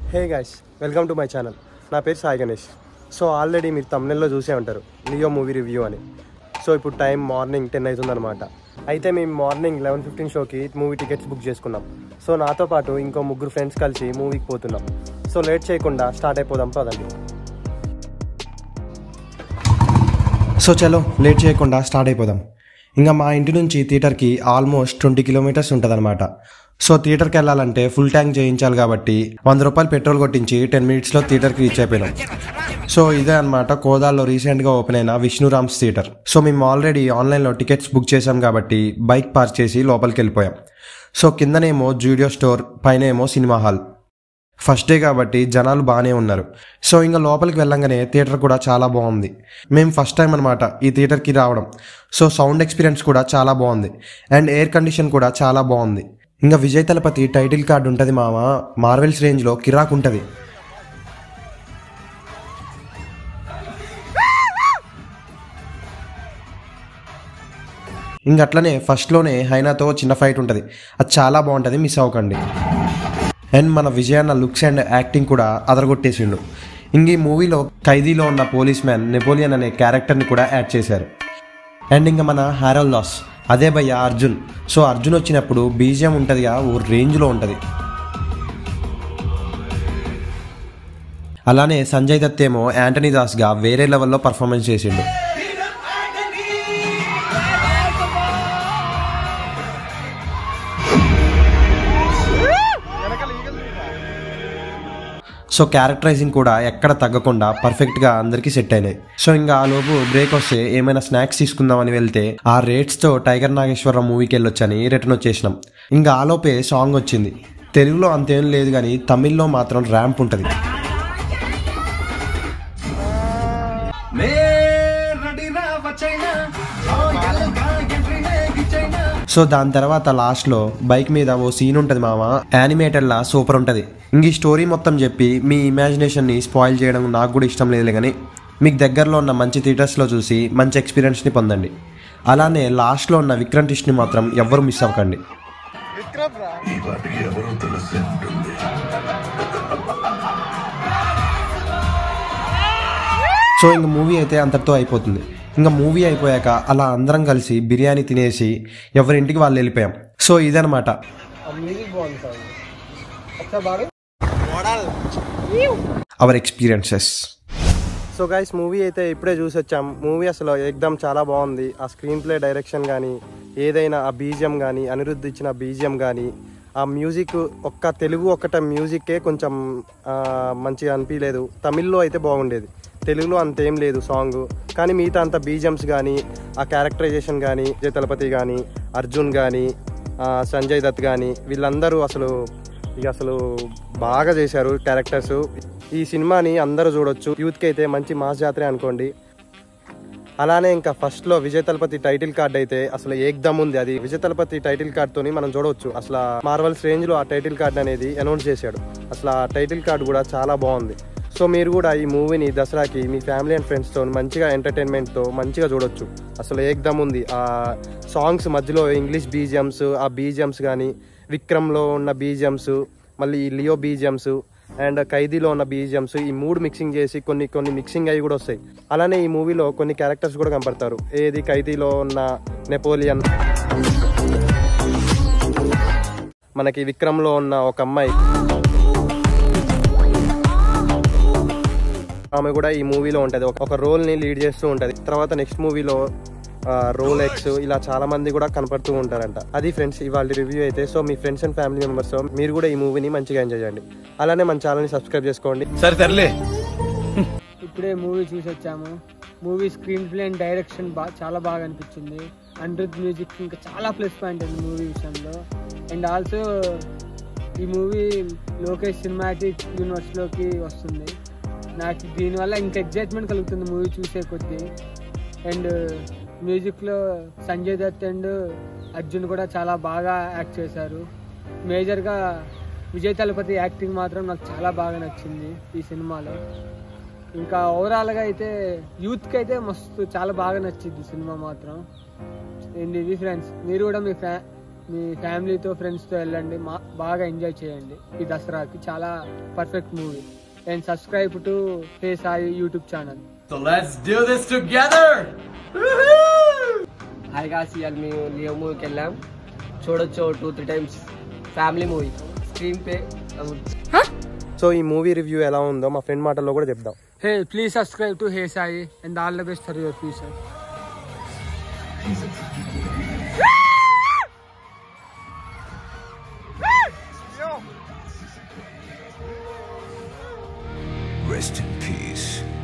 Hey guys welcome to my channel నా పేరు Sai Ganesh so already మీరు తమిళలో చూసే ఉంటారు లియో మూవీ రివ్యూ అని సో ఇప్పుడు టైం మార్నింగ్ టెన్ అవుతుందన్నమాట అయితే మేము మార్నింగ్ లెవెన్ ఫిఫ్టీన్ షోకి మూవీ టికెట్స్ బుక్ చేసుకున్నాం సో నాతో పాటు ఇంకో ముగ్గురు ఫ్రెండ్స్ కలిసి మూవీకి పోతున్నాం సో లేట్ చేయకుండా స్టార్ట్ అయిపోదాం పదండి సో చలో లేట్ చేయకుండా స్టార్ట్ అయిపోదాం ఇంకా మా ఇంటి నుంచి థియేటర్కి ఆల్మోస్ట్ ట్వంటీ కిలోమీటర్స్ ఉంటుందన్నమాట సో థియేటర్కి వెళ్ళాలంటే ఫుల్ ట్యాంక్ చేయించాలి కాబట్టి వంద రూపాయలు పెట్రోల్ కొట్టించి టెన్ మినిట్స్లో థియేటర్కి రీచ్ అయిపోయినాం సో ఇదే అనమాట కోదాల్లో రీసెంట్గా ఓపెన్ అయిన విష్ణురామ్స్ థియేటర్ సో మేము ఆల్రెడీ ఆన్లైన్లో టికెట్స్ బుక్ చేసాం కాబట్టి బైక్ పార్క్ చేసి లోపలికి వెళ్ళిపోయాం సో కిందనేమో జూడియో స్టోర్ పైన ఏమో సినిమా హాల్ ఫస్ట్ డే కాబట్టి జనాలు బాగానే ఉన్నారు సో ఇంకా లోపలికి వెళ్ళంగానే థియేటర్ కూడా చాలా బాగుంది మేము ఫస్ట్ టైం అనమాట ఈ థియేటర్కి రావడం సో సౌండ్ ఎక్స్పీరియన్స్ కూడా చాలా బాగుంది అండ్ ఎయిర్ కండిషన్ కూడా చాలా బాగుంది ఇంకా విజయ్ తలపతి టైటిల్ కార్డ్ ఉంటుంది మామ మార్వెల్స్ రేంజ్లో కిరాక్ ఉంటుంది ఇంక అట్లనే ఫస్ట్లోనే హైనాతో చిన్న ఫైట్ ఉంటుంది అది చాలా బాగుంటుంది మిస్ అవ్వకండి అండ్ మన విజయన్న లుక్స్ అండ్ యాక్టింగ్ కూడా అదరగొట్టేసిండు ఇంక ఈ మూవీలో ఖైదీలో ఉన్న పోలీస్ మ్యాన్ నెపోలియన్ అనే క్యారెక్టర్ని కూడా యాడ్ చేశారు అండ్ ఇంకా మన హారల్ లాస్ అదే భయ్య అర్జున్ సో అర్జున్ వచ్చినప్పుడు బీజియం ఉంటుందిగా ఓ రేంజ్లో ఉంటుంది అలానే సంజయ్ దత్ ఏమో యాంటనీ దాస్గా వేరే లెవెల్లో పర్ఫార్మెన్స్ చేసిండు సో క్యారెక్టరైజింగ్ కూడా ఎక్కడ తగ్గకుండా పర్ఫెక్ట్గా అందరికీ సెట్ అయినాయి సో ఇంకా ఆ లోపు బ్రేక్ వస్తే ఏమైనా స్నాక్స్ తీసుకుందామని వెళ్తే ఆ రేట్స్తో టైగర్ నాగేశ్వరరావు మూవీకి వెళ్ళొచ్చని రిటర్న్ వచ్చేసినాం ఇంకా ఆ లోపే సాంగ్ వచ్చింది తెలుగులో అంతేం లేదు కానీ తమిళ్లో మాత్రం ర్యాంప్ ఉంటుంది సో దాని తర్వాత లాస్ట్లో బైక్ మీద ఓ సీన్ ఉంటుంది మామ యానిమేటెడ్లా సూపర్ ఉంటుంది ఇంక ఈ స్టోరీ మొత్తం చెప్పి మీ ఇమాజినేషన్ని స్పాయిల్ చేయడం నాకు కూడా ఇష్టం లేదులే కానీ మీకు దగ్గరలో ఉన్న మంచి థియేటర్స్లో చూసి మంచి ఎక్స్పీరియన్స్ని పొందండి అలానే లాస్ట్లో ఉన్న విక్రమ్ టిష్ని మాత్రం ఎవ్వరు మిస్ అవ్వకండి సో ఇంక మూవీ అయితే అంతటితో అయిపోతుంది ఇంకా మూవీ అయిపోయాక అలా అందరం కలిసి బిర్యానీ తినేసి ఎవరింటికి వాళ్ళు వెళ్ళిపోయాం సో ఇదనమాట our experiences so guys movie అయితే ఇప్పుడే చూసి వచ్చాం మూవీ అసలు ఎగ్దమ్ చాలా బాగుంది ఆ స్క్రీన్ ప్లే డైరెక్షన్ కానీ ఏదైనా ఆ బీజియం కానీ అనిరుద్ధ్ ఇచ్చిన బీజియం కానీ ఆ మ్యూజిక్ ఒక్క తెలుగు ఒక్కట మ్యూజిక్కే కొంచెం ఆ, మంచిగా అనిపించలేదు తమిళ్లో అయితే బాగుండేది తెలుగులో అంతేం లేదు సాంగ్ కానీ మిగతా అంత బీజియమ్స్ కానీ ఆ క్యారెక్టరైజేషన్ కానీ విజయ్ తలపతి కానీ అర్జున్ కానీ సంజయ్ దత్ కానీ వీళ్ళందరూ అసలు ఇక అసలు బాగా చేశారు క్యారెక్టర్స్ ఈ సినిమాని అందరూ చూడొచ్చు యూత్కి అయితే మంచి మాస్ జాతరే అనుకోండి అలానే ఇంకా ఫస్ట్ లో విజయ్ తలపతి టైటిల్ కార్డ్ అయితే అసలు ఏకదమ్ ఉంది అది విజయ్ తలపతి టైటిల్ కార్డ్ తోని మనం చూడవచ్చు అసలు మార్వల్స్ రేంజ్ లో ఆ టైటిల్ కార్డ్ అనేది అనౌన్స్ చేశాడు అసలు ఆ టైటిల్ కార్డ్ కూడా చాలా బాగుంది సో మీరు కూడా ఈ మూవీని దసరాకి మీ ఫ్యామిలీ అండ్ ఫ్రెండ్స్తో మంచిగా ఎంటర్టైన్మెంట్తో మంచిగా చూడొచ్చు అసలు ఏకదమ్ ఉంది ఆ సాంగ్స్ మధ్యలో ఇంగ్లీష్ బీజియమ్స్ ఆ బీజియమ్స్ కానీ విక్రమ్లో ఉన్న బీజియమ్స్ మళ్ళీ ఈ లియో బీజియమ్స్ అండ్ ఖైదీలో ఉన్న బీజియమ్స్ ఈ మూడు మిక్సింగ్ చేసి కొన్ని కొన్ని మిక్సింగ్ అవి కూడా వస్తాయి అలానే ఈ మూవీలో కొన్ని క్యారెక్టర్స్ కూడా కనపడతారు ఏది ఖైదీలో ఉన్న నెపోలియన్ మనకి విక్రమ్లో ఉన్న ఒక అమ్మాయి ఆమె కూడా ఈ మూవీలో ఉంటుంది ఒక- ఒక రోల్ ని లీడ్ చేస్తూ ఉంటది తర్వాత నెక్స్ట్ మూవీలో రోల్ ఎక్స్ ఇలా చాలా మంది కూడా కనపడుతూ ఉంటారంట అది ఫ్రెండ్స్ ఇవాళ రివ్యూ అయితే సో మీ ఫ్రెండ్స్ అండ్ ఫ్యామిలీ మెంబర్స్ మీరు కూడా ఈ మూవీని మంచిగా ఎంజాయ్ చేయండి అలానే మన ఛానల్ని సబ్స్క్రైబ్ చేసుకోండి సరే సర్లే ఇప్పుడే మూవీ చూసి వచ్చాము movie screenplay and direction బా చాలా బాగా అనిపించింది అనిరుద్ మ్యూజిక్ ఇంకా చాలా ప్లస్ పాయింట్ ఉంది మూవీ విషయంలో అండ్ ఆల్సో ఈ మూవీ లోకేష్ సినిమాటిక్ యూనివర్స్లోకి వస్తుంది నాకు దీనివల్ల ఇంకా ఎగ్జైట్మెంట్ కలుగుతుంది మూవీ చూసే కొద్దీ అండ్ మ్యూజిక్లో సంజయ్ దత్ అండ్ అర్జున్ కూడా చాలా బాగా యాక్ట్ చేశారు మేజర్గా విజయ్ తలపతి యాక్టింగ్ మాత్రం నాకు చాలా బాగా నచ్చింది ఈ సినిమాలో ఇంకా ఓవరాల్గా అయితే యూత్కి అయితే మస్తు చాలా బాగా నచ్చింది సినిమా మాత్రం ఏంటి ఇది ఫ్రెండ్స్ మీరు కూడా మీ ఫ్యా మీ ఫ్యామిలీతో ఫ్రెండ్స్తో వెళ్ళండి మా బాగా ఎంజాయ్ చేయండి ఈ దసరాకి చాలా perfect movie and subscribe to hey Sai YouTube channel So let's do this together! Hi కాస్ ఇవాళ మేము లియో మూవీకి వెళ్ళాం చూడొచ్చు two three times family movie screenplay so ఈ మూవీ రివ్యూ ఎలా ఉందో మా ఫ్రెండ్ మాటల్లో కూడా చెప్దాం hey please subscribe to hey Sai and all the best for your future Rest in peace.